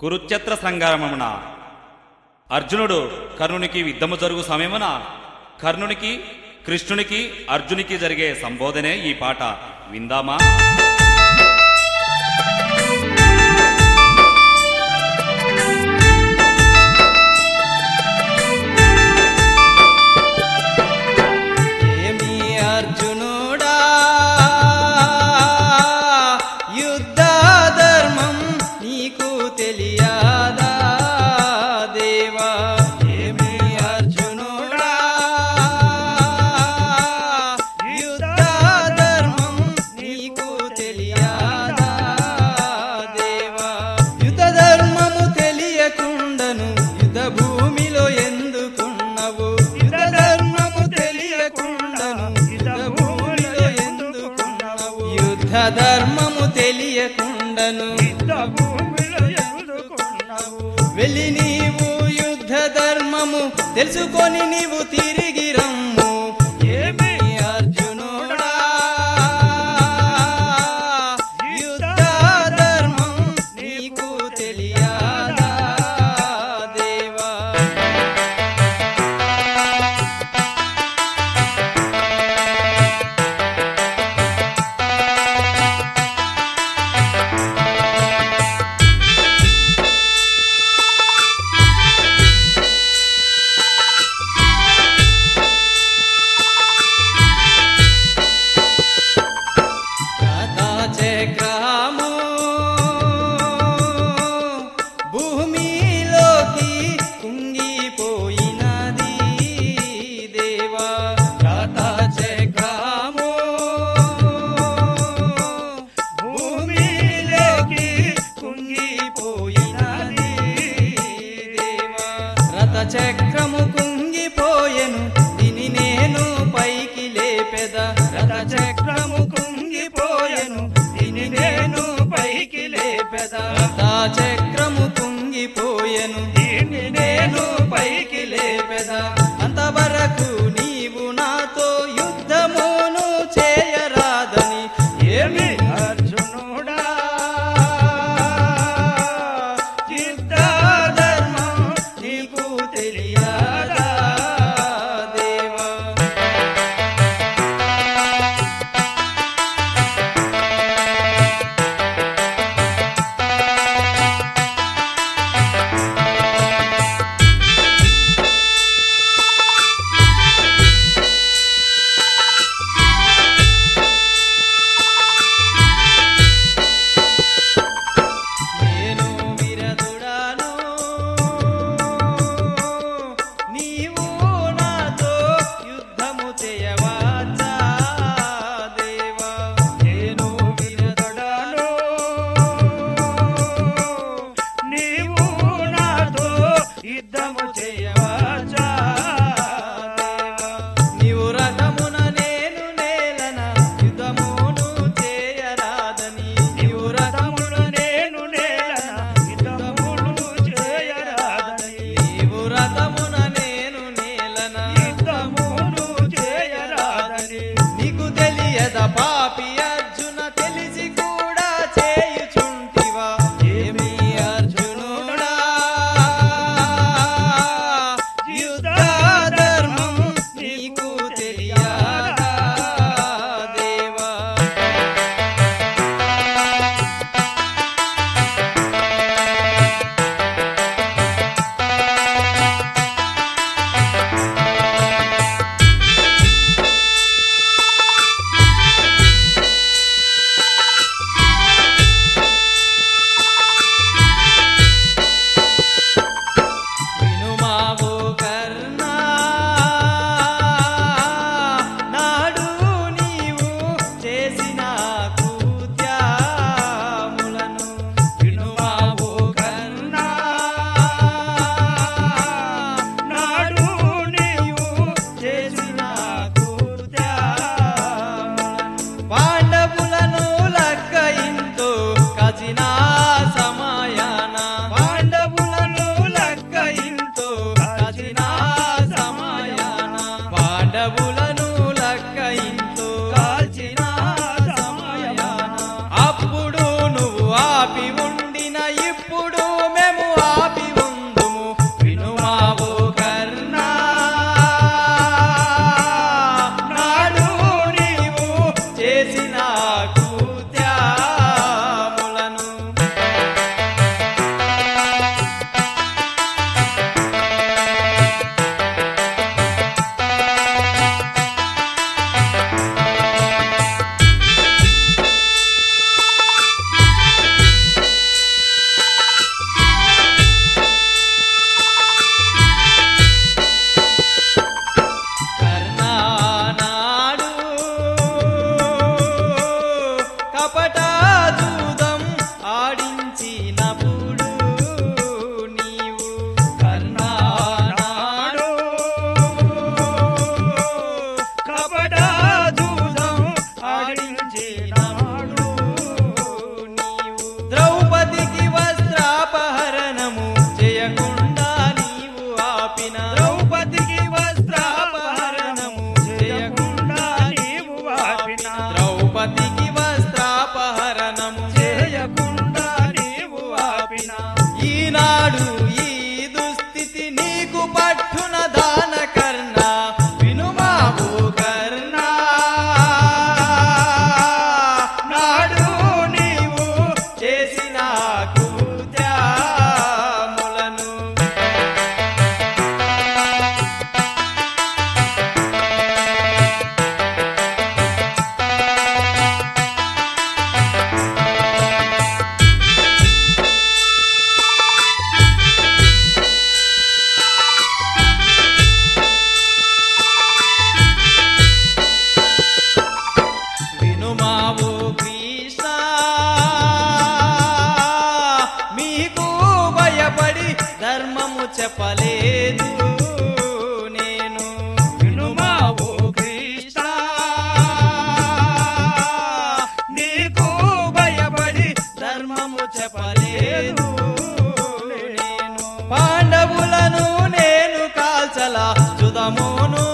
కురుక్షేత్ర సంగ్రామమున అర్జునుడు కర్ణునికి యుద్ధము జరుగు సమయమున కర్ణునికి కృష్ణునికి అర్జునికి జరిగే సంబోధనే ఈ పాట విందామా ఏమి అర్జునుడా యుద్ధ ధర్మం నీకు తెలియదా దేవా ఏమి అర్జునుడా యుద్ధ ధర్మం నీకు తెలియదా దేవా యుద్ధ ధర్మము తెలియకుండను యుద్ధ భూమిలో ఎందుకున్నవు యుద్ధ ధర్మము తెలియకుండను యుద్ధ భూమిలో ఎందుకున్నవు యుద్ధ ధర్మము తెలియకుండను వెళ్ళి నీవు యుద్ధ ధర్మము తెలుసుకొని నీవు తిరిగి రమ్ము ఏమి అర్జునుడా యుద్ధ ధర్మం నీకు తెలియదా దేవా చక్రము భూమిలోకి కుంగిపోయినది దేవా చక్రము భూమిలోకి కుంగిపోయినది దేవా రథ చక్రము కుంగిపోయెను దీని నేను పైకి లేపెద రథ చక్రము కుంగిపోయెను దీని నేను పైకి లేపెద రథ చక్రము కుంగిపోయెను దీని నేను పైకి లేపెద అంతవరకు నీవు నాతో యుద్ధమును చేయరాదని ఏమి అర్జునుడా యుద్ధ ధర్మం నీకు తెలియదా దేవా చెప్పిన ఈనాడు ఈ దుస్థితి నీకు పట్టున దాన కర్ణ వినుమావు కర్ణ నాడు నీవు చేసిన కృత్యములను వినుమావు కృష్ణ మీకు భయపడి ధర్మము చెప్పలేదు నేను వినుమావు కృష్ణ నీకు భయపడి ధర్మము చెప్పలేదు నేను పాండవులను నేను కాల్చలా జుదమును